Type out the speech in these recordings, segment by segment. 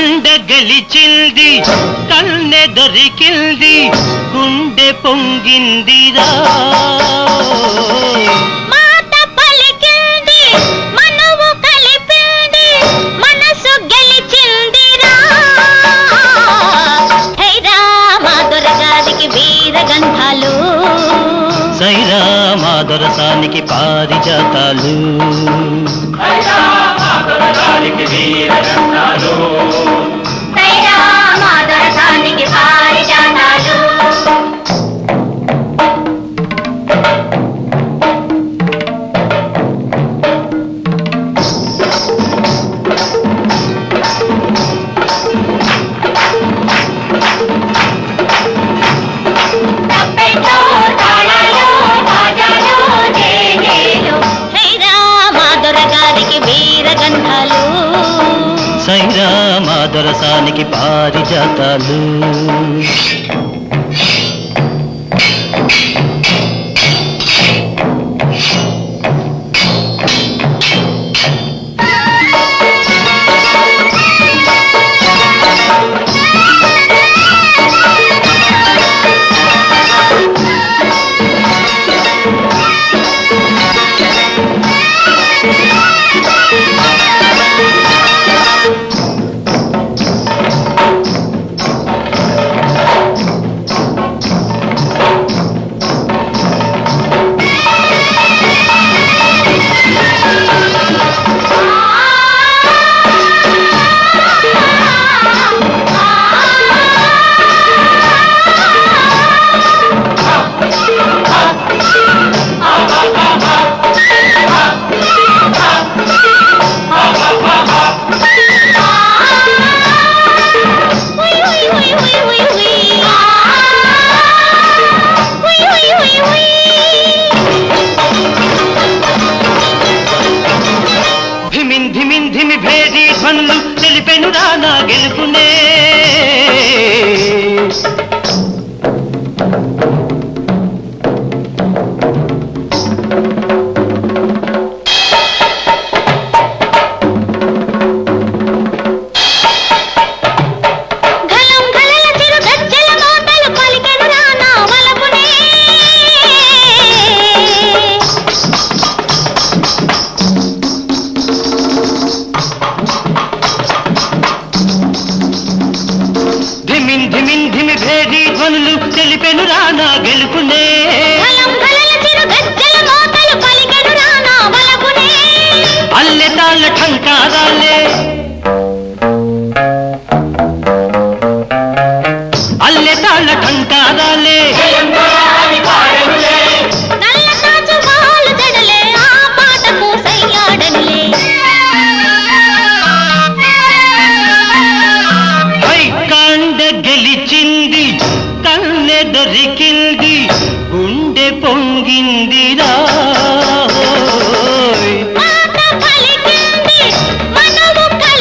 కండ గెలిచింది కన్నె దొరికింది గుండె పొంగిందిరా మాట పలికింది మనవు కలిపింది మనసు గెలిచిందిరా హై రామా దొరగారికి వీర గంధాలు సైరా మా దొరసానికి పారిజాతాలు హై రామా దొరగారికి పారిజాతాలు తప్పెట్లో తాళాలు బాజాలు జేజేలు హై రామా దొరగారికి వీర గంధాలు సైరా మా దొరసానికి పారిజాతాలు ధిమిన్ ధిమిన్ ధిమి భేరీ ధ్వనులు తెలిపెను రానా గెలుపునే గలం గలల చిరు గజ్జల మోతలు పలికెను రానా వలపునే ధిమిన్ ధిమిన్ ధిమి భేరీ ధ్వనులు తెలిపెను రానా గెలుపునే గలం గలల చిరు గజ్జల మోతలు పలికెను రానా వలపునే అల్లె తాళ్ళ ఠంకారాలే అల్లె తాళ్ళ ఠంకారాలే నల్ల కాచు వాలు జడలే ఆ పాటకు సయ్యాడనులే హై కాండ గెలిచింది కన్నె దొరికింది గుండె పొంగిందిరా మాట పలికింది మనవు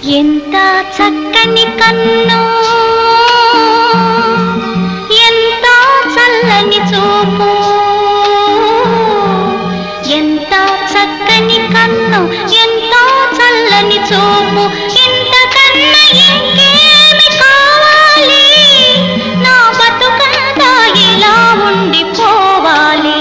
ఎంత చక్కని కన్ను ఎంత చల్లని చూపు ఎంత చక్కని కన్ను ఎంత చల్లని చూపు ఇంతకన్నా ఇంకేమి కావాలి నా బతుకంతా ఇలా ఉండిపోవాలి